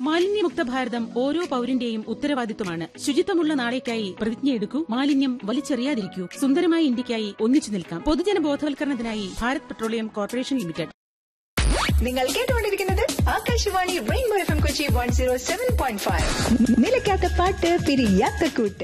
മാലിന്യമുക്ത ഭാരതം ഓരോ പൌരന്റെയും ഉത്തരവാദിത്വമാണ് ശുചിത്വമുള്ള നാളേക്കായി പ്രതിജ്ഞയെടുക്കൂ മാലിന്യം വലിച്ചെറിയാതിരിക്കൂ സുന്ദരമായ ഇന്ത്യക്കായി ഒന്നിച്ചു നിൽക്കാം പൊതുജന ബോധവൽക്കരണത്തിനായി ഭാരത് പെട്രോളിയം കോർപ്പറേഷൻ ലിമിറ്റഡ് നിങ്ങൾ കേട്ടുകൊണ്ടിരിക്കുന്നത് Akashvani rainbow F M Kochi one zero seven point five നിലയ്ക്കാത്ത പാട്ട് പിരിയാത്ത കൂട്ട്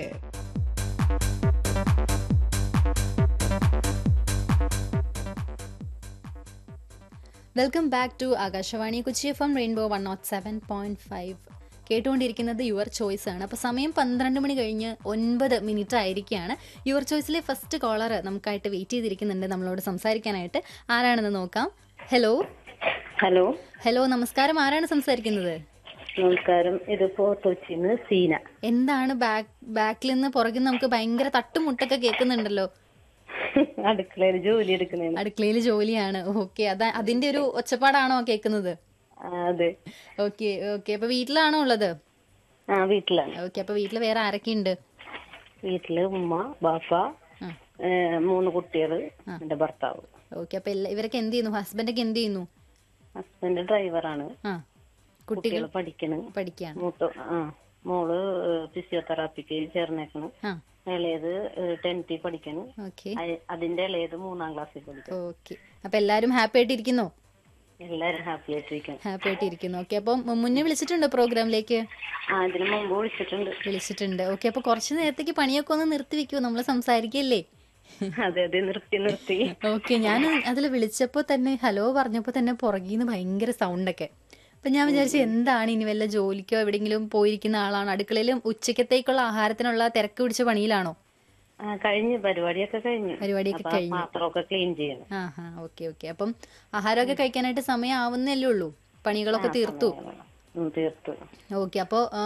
welcome back to Akashvani Kochi F M rainbow one nought seven point five കേട്ടുകൊണ്ടിരിക്കുന്നത് യുവർ ചോയ്സ് ആണ് അപ്പോൾ സമയം പന്ത്രണ്ട് മണി കഴിഞ്ഞ് ഒൻപത് മിനിറ്റ് ആയിരിക്കുകയാണ് യുവർ ചോയ്സിലെ ഫസ്റ്റ് കോളർ നമുക്കായിട്ട് വെയിറ്റ് ചെയ്തിരിക്കുന്നുണ്ട് നമ്മളോട് സംസാരിക്കാനായിട്ട് ആരാണെന്ന് നോക്കാം ഹലോ ഹലോ ഹലോ നമസ്കാരം ആരാണ് സംസാരിക്കുന്നത് നമസ്കാരം ഇത് ഫോർട്ട് കൊച്ചിന്ന് സീന എന്താണ് ബാക്ക് ബാക്കിൽ നിന്ന് പുറകിൽ നിന്ന് നമുക്ക് ഭയങ്കര തട്ടുമുട്ടൊക്കെ കേൾക്കുന്നുണ്ടല്ലോ അടുക്കളയിൽ ജോലി എടുക്കുന്നതാണ് അടുക്കളയിൽ ജോലിയാണ് ഓക്കെ അതാ അതിന്റെ ഒരു ഒച്ചപ്പാടാണോ കേൾക്കുന്നത് ആ, അതെ ഓക്കെ ഓക്കെ അപ്പൊ വീട്ടിലാണോ ഉള്ളത് ആ വീട്ടിലാണ് ഓക്കെ അപ്പൊ വീട്ടിൽ വേറെ ആരൊക്കെയുണ്ട് വീട്ടില് ഉമ്മ ബാപ്പ ആ. ഏ, മൂന്ന് കുട്ടികള് എന്റെ ഭർത്താവ് ഓക്കെ അപ്പൊ എല്ലാ ഇവരൊക്കെ എന്ത് ചെയ്യുന്നു ഹസ്ബൻഡൊക്കെ എന്ത് ചെയ്യുന്നു ഹസ്ബൻഡ് ഡ്രൈവറാണ് ആ കുട്ടികൾ കുട്ടികൾ പഠിക്കണ് പഠിക്കുകയാണ് മൂത്ത ആ മോള് ഫിസിയോതെറാപ്പിക്ക് ചേർന്നേക്കണ് ആ ഇളയത് ടെൻത്തിൽ പഠിക്കണ് ഓക്കെ അയ- അതിന്റെ ഇളയത് മൂന്നാം ക്ലാസ്സിൽ പഠിക്കണം ഓക്കെ അപ്പൊ എല്ലാരും ഹാപ്പി ആയിട്ട് ഇരിക്കുന്നോ എല്ലാരും ഹാപ്പി ആയിട്ടിരിക്കണം ഹാപ്പി ആയിട്ട് ഇരിക്കുന്നു ഓക്കെ അപ്പം മുന്നേ വിളിച്ചിട്ടുണ്ടോ പ്രോഗ്രാമിലേക്ക് ആ ഇതിന് മുമ്പ് വിളിച്ചിട്ടുണ്ട് വിളിച്ചിട്ടുണ്ട് ഓക്കെ അപ്പൊ കുറച്ച് നേരത്തേക്ക് പണിയൊക്കെ ഒന്ന് നിർത്തി വെക്കുമോ നമ്മൾ സംസാരിക്കല്ലേ അതെ അതെ നിർത്തി നിർത്തി ഓക്കെ ഞാൻ അതിൽ വിളിച്ചപ്പോൾ തന്നെ ഹലോ പറഞ്ഞപ്പോൾ തന്നെ പുറകിൽ നിന്ന് ഭയങ്കര സൗണ്ടൊക്കെ അപ്പൊ ഞാൻ വിചാരിച്ചു എന്താണ് ഇനി വല്ല ജോലിക്കോ എവിടെയെങ്കിലും പോയിരിക്കുന്ന ആളാണ് അടുക്കളയിൽ ഉച്ചക്കത്തേക്കുള്ള ആഹാരത്തിനുള്ള തിരക്ക് പിടിച്ച പണിയിലാണോ ആ കഴിഞ്ഞു പരിപാടിയൊക്കെ കഴിഞ്ഞു പരിപാടിയൊക്കെ അപ്പൊ കഴിഞ്ഞു. പാത്രമൊക്കെ ക്ലീൻ ചെയ്യണം ആ ഹാ ഓക്കെ ഓക്കെ അപ്പം ആഹാരമൊക്കെ കഴിക്കാനായിട്ട് സമയം ആവുന്നല്ലേ ഉള്ളൂ പണികളൊക്കെ തീർത്തു ഉം, തീർത്തു ഓക്കെ അപ്പോൾ